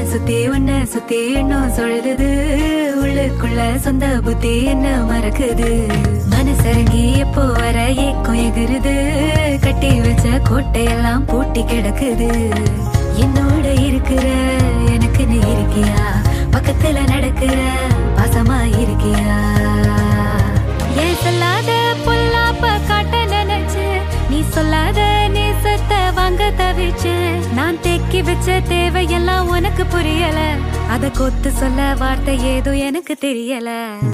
சுத்தி உன்ன சுத்தி இன்னும் சொல்லுது உள்ளுக்குள்ள சொந்த புத்தி என்ன மறக்குது மனசரங்கி எப்போ வர ஏக்கம் எகிருது கட்டி வச்ச கோட்டையெல்லாம் பூட்டி கிடக்குது என்னோட இருக்கிற எனக்கு நீ இருக்கியா பக்கத்துல நடக்கிற பாசமா இருக்கியா ஏன் சொல்லாத பொல்லாப்ப காட்ட நினைச்சு நீ சொல்லாத நேசத்தை வாங்க தவிச்சு நான் தேக்கி வச்ச தேவையெல்லாம் உனக்கு புரியல அத கொத்து சொல்ல வார்த்தை ஏதோ எனக்கு தெரியல